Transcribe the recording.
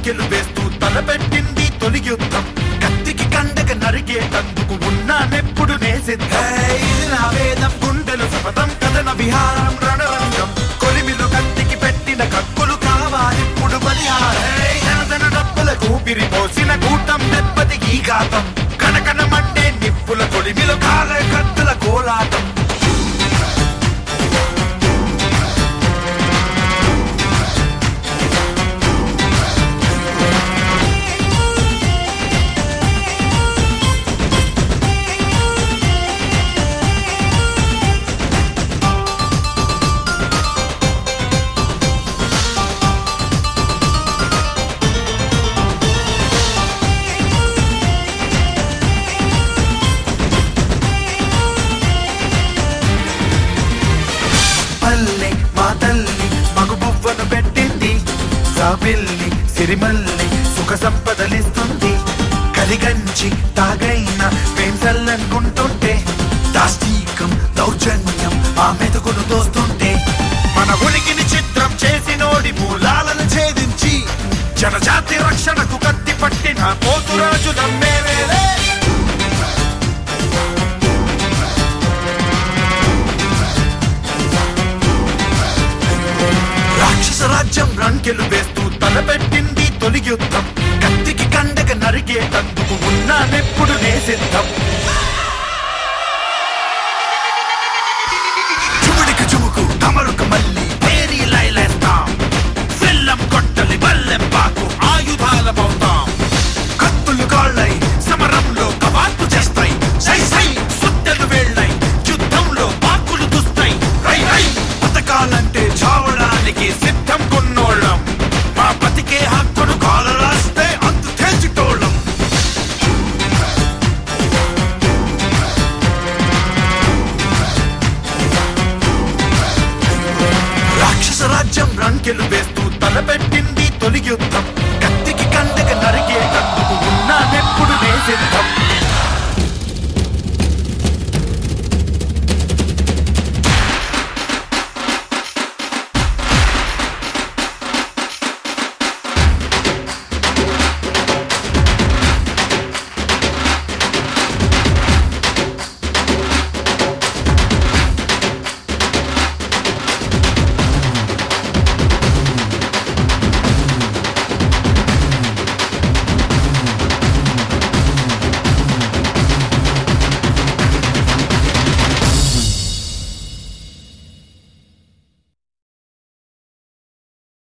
రంకెలు వేస్తూ తలపెట్టింది తొలి యుద్ధం కత్తికి కండక నరికేటందుకు ఉన్నానెప్పుడు నేసిద్ధం ఇది నా వేదం గుండెలు శపథం కథన విహారం రణరంగం కొలిమిలో కత్తికి పెట్టిన కక్కులు కావాలిప్పుడు బలిహారం జనదన డబ్బుల కూపిరి పోసిన కూటం దెబ్బతి ఈ ఘాతం కనకనమంటే నిప్పుల కొలిమిలో కాల కత్తుల కోలాటం పల్లె మా తల్లి మగు బువ్వను పెట్టింది సాబిల్లి సిరిమల్లి సుఖ సంపదలిస్తుంది కలిగంచి తాగైన పెంచల్లనుకుంటుంటే దాష్టీకం దౌర్జన్యం ఆ మెతుకును తోస్తుంటే మన ఉనికిని చిత్రం చేసినోడి మూలాలను ఛేదించి జనజాతి రక్షణకు కత్తి పట్టిన పోతురాజు నమ్మేవేలే రాక్షస రాజ్యం రంకెలు వేస్తూ తలపెట్టింది తొలి యుద్ధం కత్తికి కండక నరికేటందుకు ఉన్నానెప్పుడు నేసిద్ధం చుముడికి చుముకు తమరుకు మళ్ళీ పేరీ లైలేస్తాం ఫిల్లం కొట్టలి బల్లెం పాకు ఆయుధాలమవుతాం కత్తులు కాళ్ళై సమరంలో కవాతు చేస్తాయి సై సై సుత్తెలు వేళ్ళై యుద్ధంలో పాకులు దుస్తాయి రై రై పథకాలంటే చావడానికి సిద్ధం కొన్నోళ్ళం మా బతికే హక్కును కాల రాస్తే అంతు తేల్చిటోళ్ళం రాక్షస రాజ్యం రంకెలు వేస్తూ తలపెట్టింది తొలి యుద్ధం